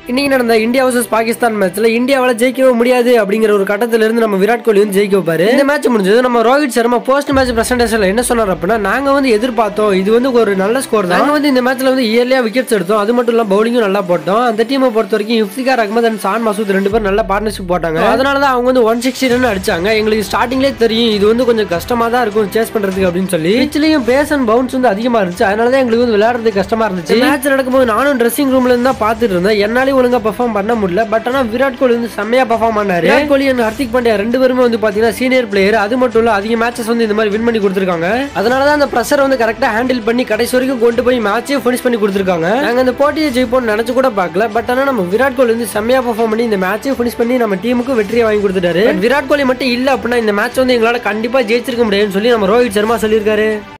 இன்னைக்கு நடந்த India versus Pakistan மேட்ச்ல இந்தியாவால ஜெயிக்கவே முடியாது அப்படிங்கிற ஒரு கட்டத்துல இருந்து நம்ம விராட் கோலி வந்து ஜெயிக்க வைப்பாரு இந்த மேட்ச் முடிஞ்சது நம்ம ரோஹித் சர்மா போஸ்ட் மேட்ச் பிரசன்டேஷன்ல என்ன சொன்னார் அப்படின்னா நாங்க வந்து எதிர்பார்த்தோம் இது வந்து ஒரு நல்ல ஸ்கோர் தான் நாங்க வந்து இந்த மேட்ச்ல வந்து இயர்லியா விக்கெட்ஸ் எடுத்தோம் அது மட்டும் இல்லாம பவுலிங்கும் நல்லா போட்டோம் அந்த டீமை பொறுத்த வரைக்கும் இஃப்திகார் அகமது அண்ட் சான் மசூத் ரெண்டு பேரும் நல்ல பார்ட்னர்ஷிப் போட்டாங்க அதனால தான் அவங்க வந்து ஒன் சிக்ஸ்டி ரன் அடிச்சாங்க எங்களுக்கு ஸ்டார்டிங்லேயே தெரியும் இது வந்து கொஞ்சம் கஷ்டமா தான் இருக்கும் சேஸ் பண்றதுக்கு அப்படின்னு சொல்லி பிச்சிலையும் பேஸ் அண்ட் பவுன்ஸ் வந்து அதிகமா இருந்துச்சு அதனால தான் எங்களுக்கு வந்து விளையாடுறதுக்கு கஷ்டமா இருந்துச்சு மேட்ச் நடக்கும்போது நானும் ட்ரெஸ்ஸிங் ரூம்ல இருந்து தான் பார்த்துட்டு இருந்தேன் என்னாலையும் ஒழுங்கா பெர்ஃபார்ம் பண்ண முடியல பட் ஆனா விராட் கோலி வந்து செம்மையா பெர்ஃபார்ம் பண்ணாரு விராட் கோலி அண்ட் ஹர்திக் பாண்டியா ரெண்டு பேருமே வந்து பாத்தீங்கன்னா சீனியர் பிளேயர் அது மட்டும் இல்ல அதிக மேட்சஸ் வந்து இந்த மாதிரி வின் பண்ணி கொடுத்துருக்காங்க அதனால தான் அந்த ப்ரெஷர் வந்து கரெக்டா ஹேண்டில் பண்ணி கடைசி வரைக்கும் கொண்டு போய் மேட்சே ஃபினிஷ் பண்ணி கொடுத்துருக்காங்க நாங்க அந்த போட்டியை ஜெயிப்போம்னு நினைச்சு கூட பார்க்கல பட் ஆனா நம்ம விராட் கோலி வந்து செம்மையா பெர்ஃபார்ம் பண்ணி இந்த மேட்சே ஃபினிஷ் பண்ணி நம்ம டீமுக்கு வெற்றியை வாங்கி கொடுத்துட்டாரு But விராட் கோலி மட்டும் இல்ல அப்படின்னா இந்த மேட்ச் வந்து எங்களால கண்டிப்பா ஜெயிச்சிருக்க முடியாதுன்னு சொல்லி நம்ம ரோஹித் சர்மா சொல்லியிருக்காரு